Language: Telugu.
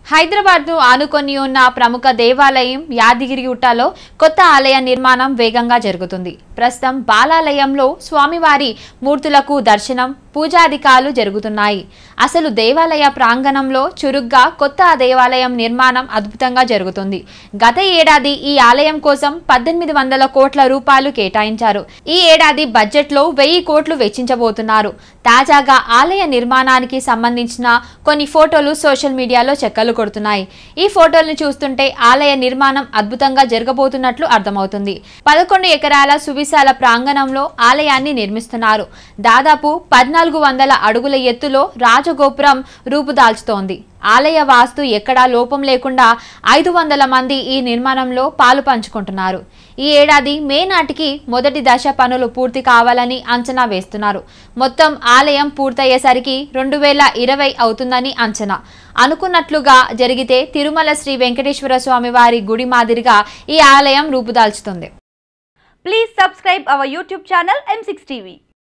హైదరాబాద్ను ఆనుకొని ఉన్న ప్రముఖ దేవాలయం యాదగిరిగుట్టలో కొత్త ఆలయ నిర్మాణం వేగంగా జరుగుతుంది ప్రస్తుతం బాలాలయంలో స్వామివారి మూర్తులకు దర్శనం పూజాధికాలు జరుగుతున్నాయి అసలు దేవాలయ ప్రాంగణంలో చురుగ్గా కొత్త దేవాలయం నిర్మాణం అద్భుతంగా జరుగుతుంది గత ఏడాది ఈ ఆలయం కోసం పద్దెనిమిది వందల కోట్ల రూపాయలు కేటాయించారు ఈ ఏడాది బడ్జెట్లో వెయ్యి కోట్లు వెచ్చించబోతున్నారు తాజాగా ఆలయ నిర్మాణానికి సంబంధించిన కొన్ని ఫోటోలు సోషల్ మీడియాలో చెక్కలు కొడుతున్నాయి ఈ ఫోటోలను చూస్తుంటే ఆలయ నిర్మాణం అద్భుతంగా జరగబోతున్నట్లు అర్థమవుతుంది పదకొండు ఎకరాల సువిశాల ప్రాంగణంలో ఆలయాన్ని నిర్మిస్తున్నారు దాదాపు పద్నాలుగు వందల అడుగుల ఎత్తులో రాజగోపురం రూపుదాల్చుతోంది ఆలయ వాస్తు ఎక్కడా లోపం లేకుండా ఐదు వందల మంది ఈ నిర్మాణంలో పాలు పంచుకుంటున్నారు ఈ ఏడాది మే నాటికి మొదటి దశ పనులు పూర్తి కావాలని అంచనా వేస్తున్నారు మొత్తం ఆలయం పూర్తయ్యేసరికి రెండు వేల ఇరవై అవుతుందని అంచనా అనుకున్నట్లుగా జరిగితే తిరుమల శ్రీ వెంకటేశ్వర స్వామి వారి గుడి మాదిరిగా ఈ ఆలయం రూపుదాల్చుతుంది Please subscribe our YouTube channel M6 TV.